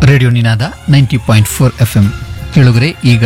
radio Ninaada ninety point four F M ಕೇಳುಗರೆ ಈಗ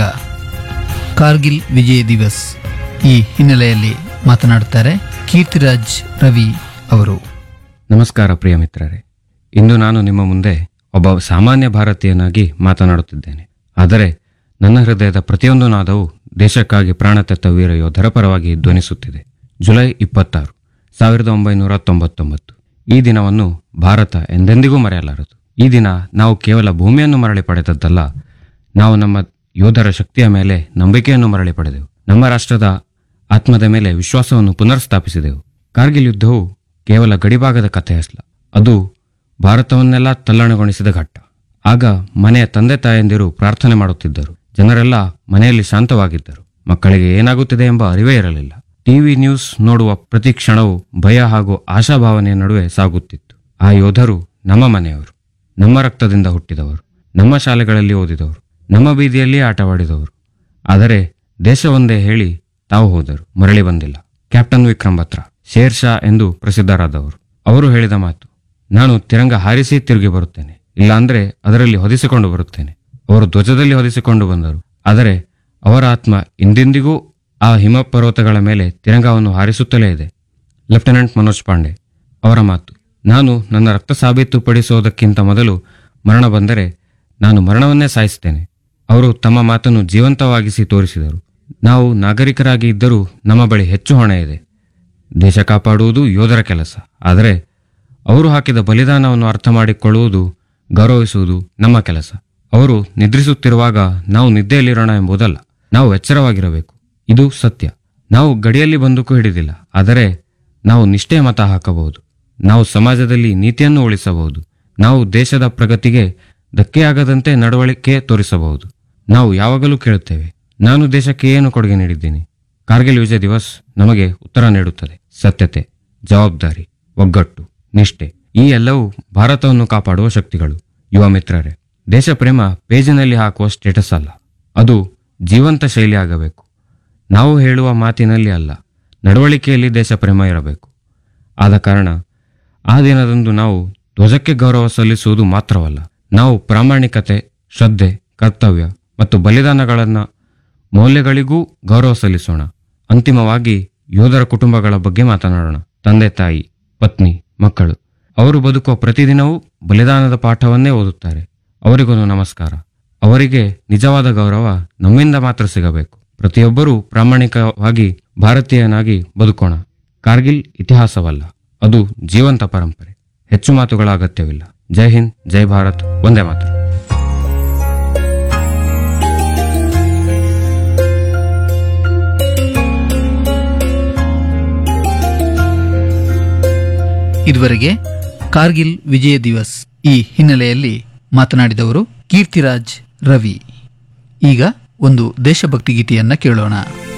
ಕಾರ್ಗಿಲ್ ವಿಜಯ ದಿವಸ್ ಈ ಹಿನ್ನೆಲೆಯಲ್ಲಿ ಮಾತನಾಡುತ್ತಾರೆ ಕೀರ್ತಿರಾಜ್ ರವಿ ಅವರು ನಮಸ್ಕಾರ ಪ್ರಿಯ ಮಿತ್ರರೇ ಇಂದು ನಾನು ನಿಮ್ಮ ಮುಂದೆ ಒಬ್ಬ ಸಾಮಾನ್ಯ ಭಾರತೀಯನಾಗಿ ಮಾತನಾಡುತ್ತಿದ್ದೇನೆ ಆದರೆ ನನ್ನ ಹೃದಯದ ಪ್ರತಿಯೊಂದು ನಾದವು ದೇಶಕ್ಕಾಗಿ ಪ್ರಾಣ ತೆತ್ತ ವೀರ ಯೋಧರ ಪರವಾಗಿ ಧ್ವನಿಸುತ್ತಿದೆ ಜುಲೈ ಇಪ್ಪತ್ತಾರು ಸಾವಿರದ ಒಂಬೈನೂರ ತೊಂಬತ್ತೊಂಬತ್ತು ಈ ದಿನವನ್ನು ಭಾರತ ಎಂದೆಂದಿಗೂ ಮರೆಯಲಾರದು ಈ ದಿನ ನಾವು ಕೇವಲ ಭೂಮಿಯನ್ನು ಮರಳಿ ಪಡೆದದ್ದಲ್ಲ ನಾವು ನಮ್ಮ ಯೋಧರ ಶಕ್ತಿಯ ಮೇಲೆ ನಂಬಿಕೆಯನ್ನು ಮರಳಿ ಪಡೆದೆವು ನಮ್ಮ ರಾಷ್ಟ್ರದ ಆತ್ಮದ ಮೇಲೆ ವಿಶ್ವಾಸವನ್ನು ಪುನರ್ಸ್ಥಾಪಿಸಿದೆವು ಕಾರ್ಗಿಲ್ ಯುದ್ಧವು ಕೇವಲ ಗಡಿಭಾಗದ ಕಥೆಯಲ್ಲ ಅದು ಭಾರತವನ್ನೆಲ್ಲ ತಲ್ಲಣಗೊಳಿಸಿದ ಘಟ್ಟ ಆಗ ಮನೆಯ ತಂದೆ ತಾಯಂದಿರು ಪ್ರಾರ್ಥನೆ ಮಾಡುತ್ತಿದ್ದರು ಜನರೆಲ್ಲ ಮನೆಯಲ್ಲಿ ಶಾಂತವಾಗಿದ್ದರು ಮಕ್ಕಳಿಗೆ ಏನಾಗುತ್ತಿದೆ ಎಂಬ ಅರಿವೇ ಇರಲಿಲ್ಲ ಟಿವಿ ನ್ಯೂಸ್ ನೋಡುವ ಪ್ರತಿ ಕ್ಷಣವೂ ಭಯ ಹಾಗೂ ಆಶಾಭಾವನೆಯ ನಡುವೆ ಸಾಗುತ್ತಿತ್ತು ಆ ಯೋಧರು ನಮ್ಮ ಮನೆಯವರು ನಮ್ಮ ರಕ್ತದಿಂದ ಹುಟ್ಟಿದವರು ನಮ್ಮ ಶಾಲೆಗಳಲ್ಲಿ ಓದಿದವರು ನಮ್ಮ ಬೀದಿಯಲ್ಲಿ ಆಟವಾಡಿದವರು ಆದರೆ ದೇಶವೊಂದೇ ಹೇಳಿ ತಾವು ಹೋದರು ಮರಳಿ ಬಂದಿಲ್ಲ ಕ್ಯಾಪ್ಟನ್ ವಿಕ್ರಮ್ ಬತ್ರಾ ಶೇರ್ ಶಾ ಎಂದು ಪ್ರಸಿದ್ಧರಾದವರು ಅವರು ಹೇಳಿದ ಮಾತು ನಾನು ತಿರಂಗ ಹಾರಿಸಿ ತಿರುಗಿ ಬರುತ್ತೇನೆ ಇಲ್ಲಾಂದ್ರೆ ಅದರಲ್ಲಿ ಹೊದಿಸಿಕೊಂಡು ಬರುತ್ತೇನೆ ಅವರು ಧ್ವಜದಲ್ಲಿ ಹೊದಿಸಿಕೊಂಡು ಬಂದರು ಆದರೆ ಅವರ ಆತ್ಮ ಇಂದಿಂದಿಗೂ ಆ ಹಿಮ ಪರ್ವತಗಳ ಮೇಲೆ ತಿರಂಗವನ್ನು ಹಾರಿಸುತ್ತಲೇ ಇದೆ ಲೆಫ್ಟಿನೆಂಟ್ ಮನೋಜ್ ಪಾಂಡೆ ಅವರ ಮಾತು ನಾನು ನನ್ನ ರಕ್ತ ಸಾಬೀತುಪಡಿಸುವುದಕ್ಕಿಂತ ಮೊದಲು ಮರಣ ಬಂದರೆ ನಾನು ಮರಣವನ್ನೇ ಸಾಯಿಸ್ತೇನೆ ಅವರು ತಮ್ಮ ಮಾತನ್ನು ಜೀವಂತವಾಗಿಸಿ ತೋರಿಸಿದರು ನಾವು ನಾಗರಿಕರಾಗಿ ಇದ್ದರೂ ನಮ್ಮ ಬಳಿ ಹೆಚ್ಚು ಹೊಣೆ ಇದೆ ದೇಶ ಕಾಪಾಡುವುದು ಯೋಧರ ಕೆಲಸ ಆದರೆ ಅವರು ಹಾಕಿದ ಬಲಿದಾನವನ್ನು ಅರ್ಥ ಮಾಡಿಕೊಳ್ಳುವುದು ಗೌರವಿಸುವುದು ನಮ್ಮ ಕೆಲಸ ಅವರು ನಿದ್ರಿಸುತ್ತಿರುವಾಗ ನಾವು ನಿದ್ದೆಯಲ್ಲಿರೋಣ ಎಂಬುದಲ್ಲ ನಾವು ಎಚ್ಚರವಾಗಿರಬೇಕು ಇದು ಸತ್ಯ ನಾವು ಗಡಿಯಲ್ಲಿ ಬಂದೂಕು ಹಿಡಿದಿಲ್ಲ ಆದರೆ ನಾವು ನಿಷ್ಠೆ ಮತ ಹಾಕಬಹುದು ನಾವು ಸಮಾಜದಲ್ಲಿ ನೀತಿಯನ್ನು ಉಳಿಸಬಹುದು ನಾವು ದೇಶದ ಪ್ರಗತಿಗೆ ಧಕ್ಕೆಯಾಗದಂತೆ ನಡವಳಿಕೆ ತೋರಿಸಬಹುದು ನಾವು ಯಾವಾಗಲೂ ಕೇಳುತ್ತೇವೆ ನಾನು ದೇಶಕ್ಕೆ ಏನು ಕೊಡುಗೆ ನೀಡಿದ್ದೀನಿ ಕಾರ್ಗಿಲ್ ವಿಜಯ ದಿವಸ್ ನಮಗೆ ಉತ್ತರ ನೀಡುತ್ತದೆ ಸತ್ಯತೆ ಜವಾಬ್ದಾರಿ ಒಗ್ಗಟ್ಟು ನಿಷ್ಠೆ ಈ ಎಲ್ಲವೂ ಭಾರತವನ್ನು ಕಾಪಾಡುವ ಶಕ್ತಿಗಳು ಯುವ ಮಿತ್ರರೇ ದೇಶ ಪ್ರೇಮ ಪೇಜಿನಲ್ಲಿ ಹಾಕುವ ಸ್ಟೇಟಸ್ ಅಲ್ಲ ಅದು ಜೀವಂತ ಶೈಲಿ ಆಗಬೇಕು ನಾವು ಹೇಳುವ ಮಾತಿನಲ್ಲಿ ಅಲ್ಲ ನಡವಳಿಕೆಯಲ್ಲಿ ದೇಶ ಪ್ರೇಮ ಇರಬೇಕು ಆದ ಕಾರಣ ಆ ದಿನದಂದು ನಾವು ಧ್ವಜಕ್ಕೆ ಗೌರವ ಸಲ್ಲಿಸುವುದು ಮಾತ್ರವಲ್ಲ ನಾವು ಪ್ರಾಮಾಣಿಕತೆ ಶ್ರದ್ಧೆ ಕರ್ತವ್ಯ ಮತ್ತು ಬಲಿದಾನಗಳನ್ನು ಮೌಲ್ಯಗಳಿಗೂ ಗೌರವ ಸಲ್ಲಿಸೋಣ ಅಂತಿಮವಾಗಿ ಯೋಧರ ಕುಟುಂಬಗಳ ಬಗ್ಗೆ ಮಾತನಾಡೋಣ ತಂದೆ ತಾಯಿ ಪತ್ನಿ ಮಕ್ಕಳು ಅವರು ಬದುಕುವ ಪ್ರತಿದಿನವೂ ಬಲಿದಾನದ ಪಾಠವನ್ನೇ ಓದುತ್ತಾರೆ ಅವರಿಗೊಂದು ನಮಸ್ಕಾರ ಅವರಿಗೆ ನಿಜವಾದ ಗೌರವ ನಮ್ಮಿಂದ ಮಾತ್ರ ಸಿಗಬೇಕು ಪ್ರತಿಯೊಬ್ಬರೂ ಪ್ರಾಮಾಣಿಕವಾಗಿ ಭಾರತೀಯನಾಗಿ ಬದುಕೋಣ ಕಾರ್ಗಿಲ್ ಇತಿಹಾಸವಲ್ಲ ಅದು ಜೀವಂತ ಪರಂಪರೆ ಹೆಚ್ಚು ಮಾತುಗಳ ಅಗತ್ಯವಿಲ್ಲ ಜೈ ಹಿಂದ್ ಜೈ ಭಾರತ್ ಒಂದೇ ಮಾತ್ರ ಇದುವರೆಗೆ ಕಾರ್ಗಿಲ್ ವಿಜಯ ದಿವಸ್ ಈ ಹಿನ್ನೆಲೆಯಲ್ಲಿ ಮಾತನಾಡಿದವರು ಕೀರ್ತಿರಾಜ್ ರವಿ ಈಗ ಒಂದು ದೇಶಭಕ್ತಿ ಗೀತೆಯನ್ನ ಕೇಳೋಣ